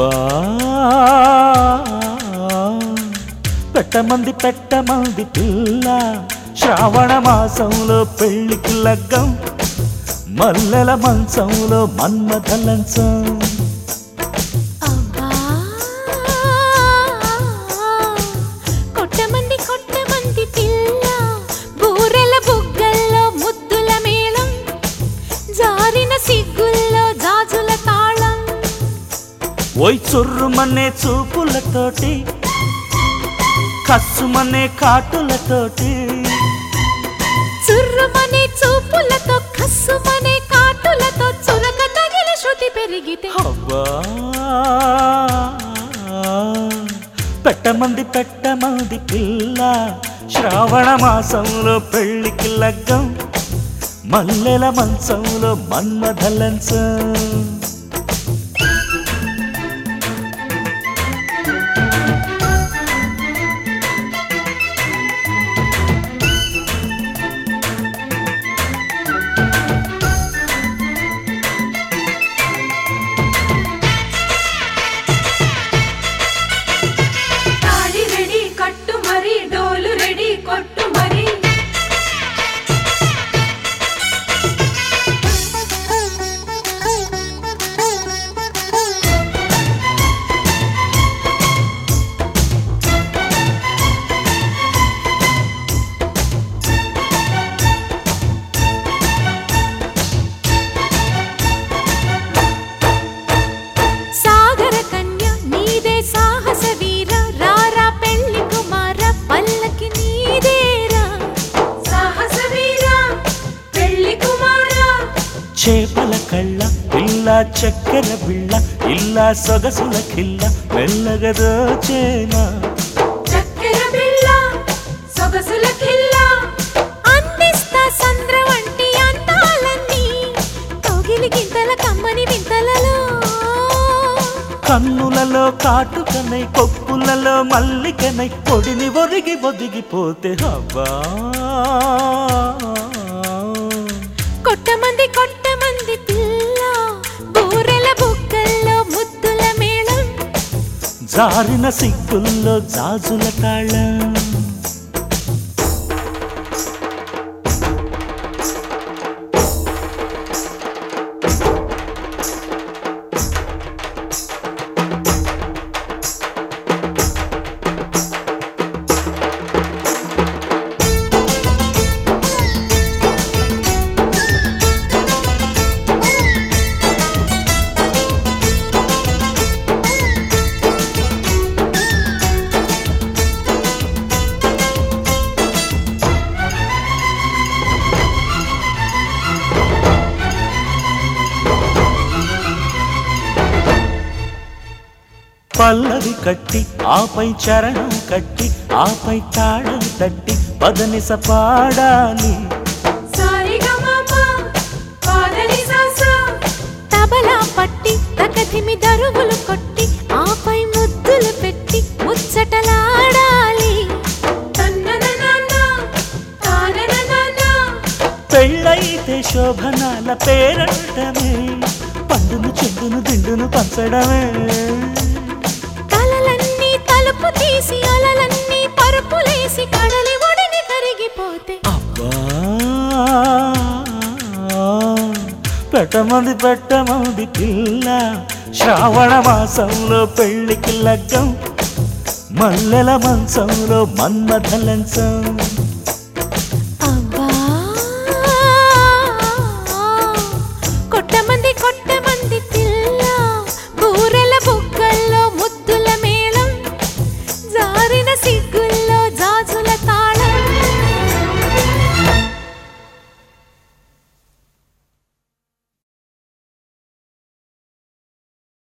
అబ్బా పెట్టమంది పెట్టమంది పిల్ల శ్రావణ మాసంలో పెళ్లికి లగ్గం మల్లెల మంచంలో మన్మథ లంచం అబ్బా కొట్టమంది కొట్టమంది పిల్ల బూరెల బుగ్గల్లో ముద్దుల మేళం జారిన సిగ్గుల్లో జాజుల తాళం ఓయ్ చుర్రుమనే చూపులతోటి కస్సుమనే కాటులతోటి చుర్రుమనే చూపులతో కస్సుమనే కాటులతో చురక తగిలి శృతి పెరిగితే అబ్బా పెట్టమంది పెట్టమంది పిల్ల శ్రావణ మాసంలో పెళ్లికి లగ్గం మల్లెల మంచంలో మన్మథ లంచం తాళి రెడీ కట్టు మరి డోలు రెడీ కొట్టు మరి సాగర కన్య నీదే సాహస వీర రారా పెళ్లి కుమార పల్లకి నీదేరా సాహస వీరా పెళ్లి కుమారా చేపల కళ్ళ పిల్ల చక్కెర బిళ్ళ ఇల్లా సొగసుల కిల్ల మెల్లగదోచేనా చక్కెర బిళ్ళ సొగసుల కిల్లా అందిస్తా సంద్ర వంటి అందాలన్నీ కౌగిలి గింతల కమ్మని వింతలలో కన్నులలో కాటుకనై కొప్పులలో మల్లికనై పొడిని ఒరిగి ఒదిగిపోతే హవ్వా కొట్టమంది కొట్టమంది పిల్ల బూరెల బుగ్గల్లో ముద్దుల మేళం జారిన సిగ్గుల్లో జాజుల తాళం పల్లవి కట్టి ఆపై చరణం కట్టి ఆపై తాళం తట్టి పదనిస పాడాలి సారిగా మామ పాదని సాసా తబలా పట్టి తకధిమి దరువులు కొట్టి ఆపై ముద్దులు పెట్టి ముచ్చటలాడాలి తన్నన నాన్న తానన నాన్న పెళ్ళైతే శోభనాల పేరటమే పండును చెండును దిండును పంచడమే కలలన్నీ తలుపు తీసి అలలన్నీ పరుపులేసి కడలి ఒడిని కరిగిపోతే అబ్బా పెట్టమంది పెట్టమంది పిల్ల శ్రావణ మాసంలో పెళ్లికి లగ్గం మల్లెల మంచంలో మన్మథ లంచం